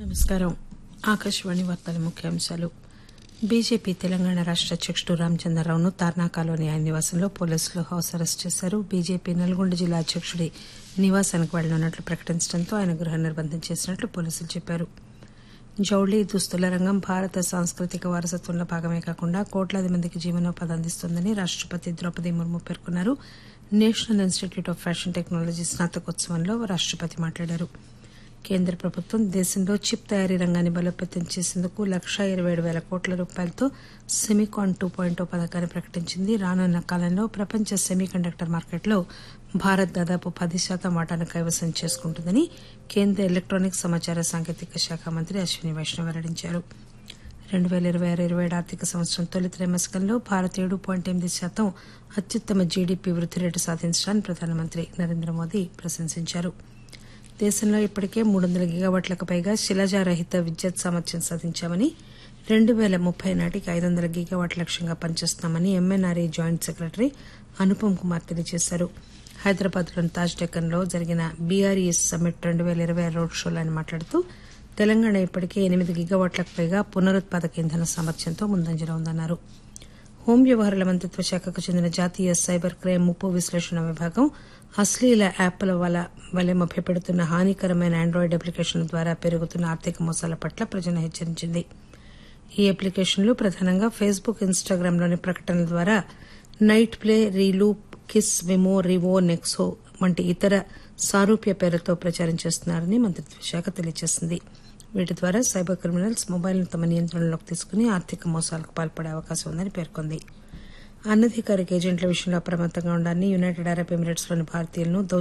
నమస్కారం ఆకాశవాణి వార్తల ముఖ్యాంశాలు బీజేపీ తెలంగాణ రాష్ట అధ్యకుడు రామచంద్రరావును తార్నాకాలోని ఆయన నివాసంలో పోలీసులు హౌస్ అరెస్ట్ చేశారు బీజేపీ నల్గొండ జిల్లా అధ్యకుడి నివాసానికి వెళ్లనున్నట్లు ప్రకటించడంతో ఆయన గృహ నిర్బంధం చేసినట్లు పోలీసులు చెప్పారు జౌళి దుస్తుల రంగం భారత సాంస్కృతిక వారసత్వంలో భాగమే కాకుండా కోట్లాది మందికి జీవనోపాధి అందిస్తోందని రాష్టపతి ద్రౌపది ముర్ము పేర్కొన్నారు National Institute of Fashion Technology స్నాతకోత్సవంలో రాష్టపతి మాట్లాడారు కేంద్ర ప్రభుత్వం దేశంలో చిప్ తయారీ రంగాన్ని బలోపేతం చేసేందుకు లక్షా ఇరవై ఏడు పేల కోట్ల రూపాయలతో సెమికాన్ టూ పాయింట్ పథకాన్ని ప్రకటించింది రానున్న కాలంలో ప్రపంచ సెమీ కండక్టర్ మార్కెట్లో భారత్ దాదాపు పది శాతం వాటాను కైవసం చేసుకుంటుందని కేంద్ర ఎలక్టానిక్స్ సమాచార సాంకేతిక శాఖ మంత్రి అశ్విని వైష్ణవ్ వెల్లడించారు రెండు పేల ఇరవై ఆరు ఇరవై ఏడు ఆర్థిక సంవత్సరం తొలి త్రైమాసికంలో భారత్ ఏడు పాయింట్ ఎనిమిది శాతం అత్యుత్తమ జీడీపీ వృద్ది రేటు సాధించడాన్ని ప్రధానమంత్రి నరేంద్ర మోదీ ప్రశంసించారు దేశంలో ఇప్పటికే మూడు వందల గిగావాట్లకు పైగా శిలాజారహిత విద్యుత్ సామర్థ్యం సాధించామని రెండు పేల ముప్పై నాటికి ఐదు వందల గిగావాట్ లక్ష్యంగా పనిచేస్తున్నామని MNRE joint secretary Anupam Kumar తెలియజేశారు హైదరాబాద్లోని తాజ్ డెక్కన్లో జరిగిన బీఆర్ఈఎస్ సమ్మిట్ రెండు పేల ఇరవై ఆరు రోడ్ షోలో ఆయన మాట్లాడుతూ తెలంగాణ ఇప్పటికే ఎనిమిది గిగావాట్లకు పైగా పునరుత్పాదక ఇంధన సామర్థ్యంతో ముందంజలో ఉందన్నారు హోం వ్యవహారాల మంత్రిత్వ శాఖకు చెందిన జాతీయ సైబర్ క్రైమ్ ముప్పు విశ్లేషణ విభాగం అశ్లీల యాప్ల వల్ల వలె మభ్యపెడుతున్న హానికరమైన ఆండ్రాయిడ్ అప్లికేషన్ల ద్వారా పెరుగుతున్న ఆర్థిక మోసాల పట్ల ప్రజలను హెచ్చరించింది ఈ అప్లికేషన్లు ప్రధానంగా ఫేస్బుక్ ఇన్స్టాగ్రామ్లోని ప్రకటనల ద్వారా Night Play Reeloop Kiss Vimo Rivo Nexo వంటి ఇతర సారూప్య పేర్లతో ప్రచారం చేస్తున్నారని మంత్రిత్వ శాఖ తెలియజేసింది వీటి ద్వారా సైబర్ క్రిమినల్స్ మొబైల్ను తమ నియంత్రణలోకి తీసుకుని ఆర్థిక మోసాలకు పాల్పడే అవకాశం ఉందని పేర్కొంది అనధికారిక ఏజెంట్ల విషయంలో అప్రమత్తంగా ఉండాలని యునైటెడ్ అరబ్ ఎమిరేట్స్లోని భారతీయులను